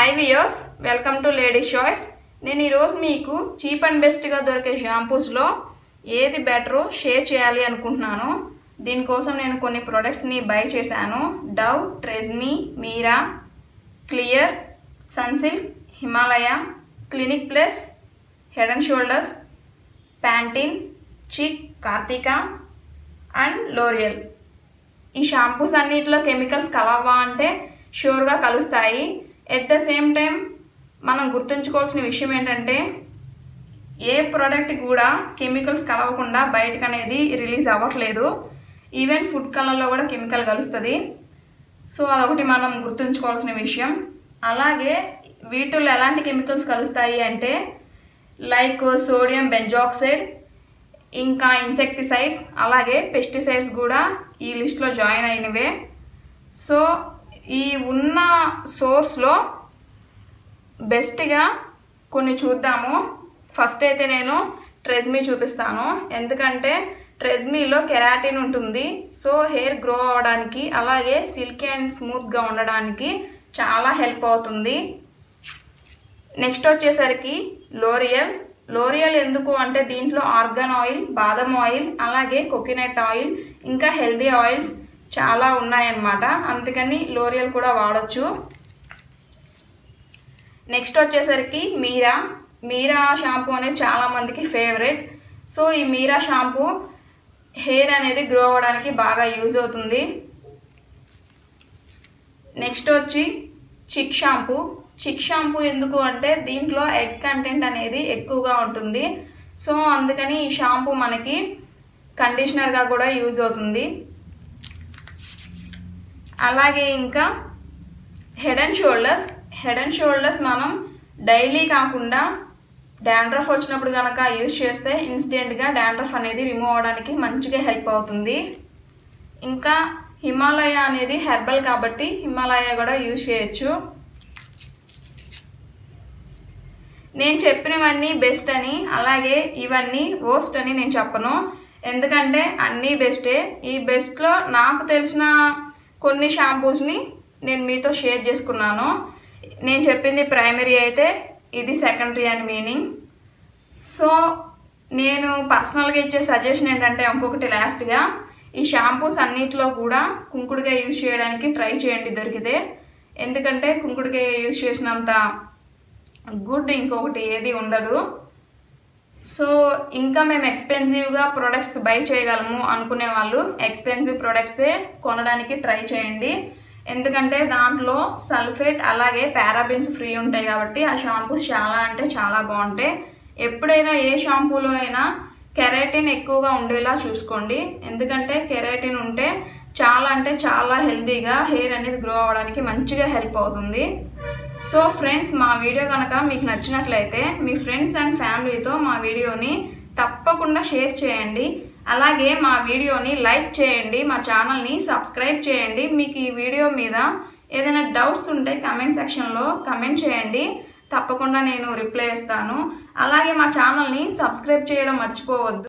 hi వియోస్ welcome to ladies choice నేను ఈరోజు మీకు చీప్ అండ్ బెస్ట్గా దొరికే షాంపూస్లో ఏది బెటరో షేర్ చేయాలి అనుకుంటున్నాను దీనికోసం నేను కొన్ని ప్రొడక్ట్స్ని బై చేశాను Dove Tresemme Meera Clear Sunsilk Himalaya Clinic Plus Head and Shoulders Pantene Chik Karthika and L'Oreal ఈ షాంపూస్ అన్నిటిలో కెమికల్స్ కలవా అంటే షూర్గా కలుస్తాయి ఎట్ ద సేమ్ టైం మనం గుర్తుంచుకోవాల్సిన విషయం ఏంటంటే ఏ ప్రోడక్ట్ కూడా కెమికల్స్ కలవకుండా బయటకు అనేది రిలీజ్ అవ్వట్లేదు ఈవెన్ ఫుడ్ కలర్లో కూడా కెమికల్ కలుస్తుంది సో అదొకటి మనం గుర్తుంచుకోవాల్సిన విషయం అలాగే వీటిల్లో ఎలాంటి కెమికల్స్ కలుస్తాయి అంటే లైక్ సోడియం బెంజాక్సైడ్ ఇంకా ఇన్సెక్టిసైడ్స్ అలాగే పెస్టిసైడ్స్ కూడా ఈ లిస్ట్లో జాయిన్ అయినవే సో ఈ ఉన్న సోర్స్లో బెస్ట్గా కొన్ని చూద్దాము ఫస్ట్ అయితే నేను ట్రెజ్మీ చూపిస్తాను ఎందుకంటే ట్రెజ్మీలో కెరాటిన్ ఉంటుంది సో హెయిర్ గ్రో అవ్వడానికి అలాగే సిల్క్ అండ్ స్మూత్గా ఉండడానికి చాలా హెల్ప్ అవుతుంది నెక్స్ట్ వచ్చేసరికి లోరియల్ లోరియల్ ఎందుకు అంటే దీంట్లో ఆర్గన్ ఆయిల్ బాదం ఆయిల్ అలాగే కోకోనట్ ఆయిల్ ఇంకా హెల్దీ ఆయిల్స్ చాలా ఉన్నాయన్నమాట అందుకని లోరియల్ కూడా వాడచ్చు నెక్స్ట్ వచ్చేసరికి మీరా మీరా షాంపూ అనేది చాలా మందికి ఫేవరెట్ సో ఈ మీరా షాంపూ హెయిర్ అనేది గ్రో అవ్వడానికి బాగా యూజ్ అవుతుంది నెక్స్ట్ వచ్చి చిక్ షాంపూ చిక్ షాంపూ ఎందుకు అంటే దీంట్లో ఎగ్ కంటెంట్ అనేది ఎక్కువగా ఉంటుంది సో అందుకని ఈ షాంపూ మనకి కండిషనర్గా కూడా యూజ్ అవుతుంది అలాగే ఇంకా Head and Shoulders Head and Shoulders మనం డైలీ కాకుండా డాండ్రఫ్ వచ్చినప్పుడు కనుక యూజ్ చేస్తే ఇన్స్టెంట్గా డాండ్రఫ్ అనేది రిమూవ్ అవడానికి మంచిగా హెల్ప్ అవుతుంది ఇంకా హిమాలయ అనేది హెర్బల్ కాబట్టి హిమాలయ కూడా యూజ్ చేయొచ్చు నేను చెప్పినవన్నీ బెస్ట్ అని అలాగే ఇవన్నీ వర్స్ట్ అని నేను చెప్పను ఎందుకంటే అన్నీ బెస్టే ఈ బెస్ట్లో నాకు తెలిసిన కొన్ని షాంపూస్ని నేను మీతో షేర్ చేసుకున్నాను నేను చెప్పింది ప్రైమరీ అయితే ఇది సెకండరీ అని మీనింగ్ సో నేను పర్సనల్గా ఇచ్చే సజెషన్ ఏంటంటే ఇంకొకటి లాస్ట్గా ఈ షాంపూస్ అన్నిటిలో కూడా కుంకుడుగా యూజ్ చేయడానికి ట్రై చేయండి దొరికితే ఎందుకంటే కుంకుడుగా యూజ్ చేసినంత గుడ్ ఇంకొకటి ఏది ఉండదు సో ఇంకా మేము ఎక్స్పెన్సివ్గా ప్రొడక్ట్స్ బై చేయగలము అనుకునే వాళ్ళు ఎక్స్పెన్సివ్ ప్రొడక్ట్సే కొనడానికి ట్రై చేయండి ఎందుకంటే దాంట్లో సల్ఫేట్ అలాగే పారాబిన్స్ ఫ్రీ ఉంటాయి కాబట్టి ఆ షాంపూస్ చాలా అంటే చాలా బాగుంటాయి ఎప్పుడైనా ఏ షాంపూలో అయినా కెరాటిన్ ఎక్కువగా ఉండేలా చూసుకోండి ఎందుకంటే కెరాటిన్ ఉంటే చాలా అంటే చాలా హెల్తీగా హెయిర్ అనేది గ్రో అవ్వడానికి మంచిగా హెల్ప్ అవుతుంది సో ఫ్రెండ్స్ మా వీడియో కనుక మీకు నచ్చినట్లయితే మీ ఫ్రెండ్స్ అండ్ ఫ్యామిలీతో మా వీడియోని తప్పకుండా షేర్ చేయండి అలాగే మా వీడియోని లైక్ చేయండి మా ఛానల్ని సబ్స్క్రైబ్ చేయండి మీకు ఈ వీడియో మీద ఏదైనా డౌట్స్ ఉంటే కమెంట్ సెక్షన్లో కమెంట్ చేయండి తప్పకుండా నేను రిప్లై ఇస్తాను అలాగే మా ఛానల్ని సబ్స్క్రైబ్ చేయడం మర్చిపోవద్దు